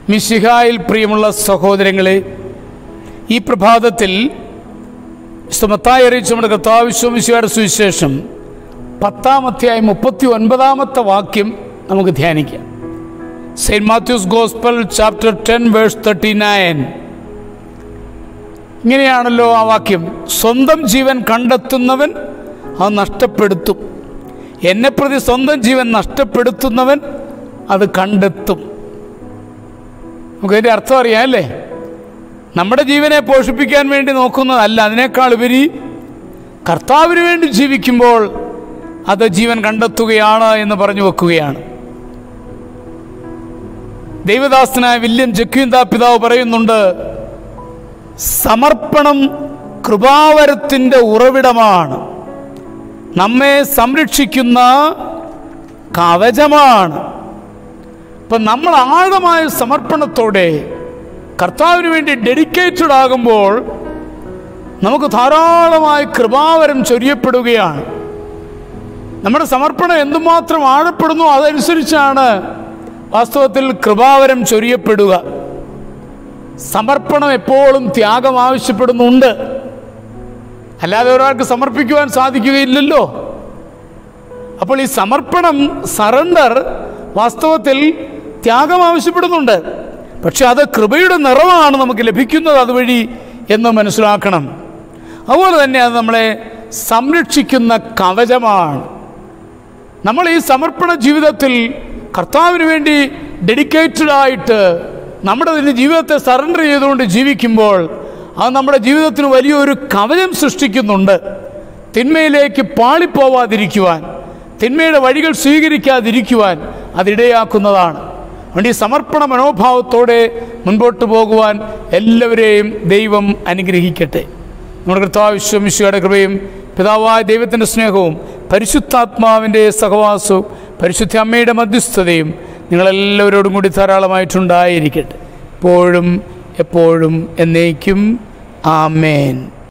മിശിഹായിൽ പ്രിയമുള്ള സഹോദരങ്ങളെ ഈ പ്രഭാതത്തിൽ സുമത്തായി അറിയിച്ച നമ്മുടെ കർത്താവിശ്വമിശിയുടെ സുവിശേഷം പത്താമത്തെയായി മുപ്പത്തി ഒൻപതാമത്തെ വാക്യം നമുക്ക് ധ്യാനിക്കാം saint Matthew's gospel chapter ten verse thirty nine ഇങ്ങനെയാണല്ലോ ആ വാക്യം സ്വന്തം ജീവൻ കണ്ടെത്തുന്നവൻ അത് നഷ്ടപ്പെടുത്തും എന്നെ പ്രതി സ്വന്തം ജീവൻ നഷ്ടപ്പെടുത്തുന്നവൻ അത് കണ്ടെത്തും നമുക്കതിൻ്റെ അർത്ഥം അറിയാം അല്ലേ നമ്മുടെ ജീവനെ പോഷിപ്പിക്കാൻ വേണ്ടി നോക്കുന്നതല്ല അതിനേക്കാൾ ഉപരി കർത്താവിന് വേണ്ടി ജീവിക്കുമ്പോൾ അത് ജീവൻ കണ്ടെത്തുകയാണ് എന്ന് പറഞ്ഞു വെക്കുകയാണ് ദൈവദാസനായ വില്യം ജക്വിന്ത പിതാവ് പറയുന്നുണ്ട് സമർപ്പണം കൃപാവരത്തിൻ്റെ ഉറവിടമാണ് നമ്മെ സംരക്ഷിക്കുന്ന കവചമാണ് ഇപ്പം നമ്മൾ ആഴമായ സമർപ്പണത്തോടെ കർത്താവിന് വേണ്ടി ഡെഡിക്കേറ്റഡ് ആകുമ്പോൾ നമുക്ക് ധാരാളമായി കൃപാവരം ചൊരിയപ്പെടുകയാണ് നമ്മുടെ സമർപ്പണം എന്തുമാത്രം ആഴപ്പെടുന്നു അതനുസരിച്ചാണ് വാസ്തവത്തിൽ കൃപാവരം ചൊരിയപ്പെടുക സമർപ്പണം എപ്പോഴും ത്യാഗം ആവശ്യപ്പെടുന്നുണ്ട് അല്ലാതെ ഒരാൾക്ക് സമർപ്പിക്കുവാൻ സാധിക്കുകയില്ലല്ലോ അപ്പോൾ ഈ സമർപ്പണം സറണ്ടർ വാസ്തവത്തിൽ ത്യാഗം ആവശ്യപ്പെടുന്നുണ്ട് പക്ഷെ അത് കൃപയുടെ നിറവാണ് നമുക്ക് ലഭിക്കുന്നത് അതുവഴി എന്ന് മനസ്സിലാക്കണം അതുപോലെ തന്നെ അത് നമ്മളെ സംരക്ഷിക്കുന്ന കവചമാണ് നമ്മൾ ഈ സമർപ്പണ ജീവിതത്തിൽ കർത്താവിന് വേണ്ടി ഡെഡിക്കേറ്റഡ് ആയിട്ട് നമ്മുടെ തന്നെ ജീവിതത്തെ സറണ്ടർ ചെയ്തുകൊണ്ട് ജീവിക്കുമ്പോൾ അത് നമ്മുടെ ജീവിതത്തിന് വലിയൊരു കവചം സൃഷ്ടിക്കുന്നുണ്ട് തിന്മയിലേക്ക് പാളിപ്പോവാതിരിക്കുവാൻ തിന്മയുടെ വഴികൾ സ്വീകരിക്കാതിരിക്കുവാൻ അതിടയാക്കുന്നതാണ് അതുകൊണ്ട് ഈ സമർപ്പണ മനോഭാവത്തോടെ മുൻപോട്ട് പോകുവാൻ എല്ലാവരെയും ദൈവം അനുഗ്രഹിക്കട്ടെ നമ്മുടെ കർത്താവ് വിശ്വമിശയുടെ കൃപയും പിതാവായ ദൈവത്തിൻ്റെ സ്നേഹവും പരിശുദ്ധാത്മാവിൻ്റെ സഹവാസവും പരിശുദ്ധ അമ്മയുടെ മധ്യസ്ഥതയും നിങ്ങളെല്ലാവരോടും കൂടി ധാരാളമായിട്ടുണ്ടായിരിക്കട്ടെ എപ്പോഴും എപ്പോഴും എന്നേക്കും ആമേൻ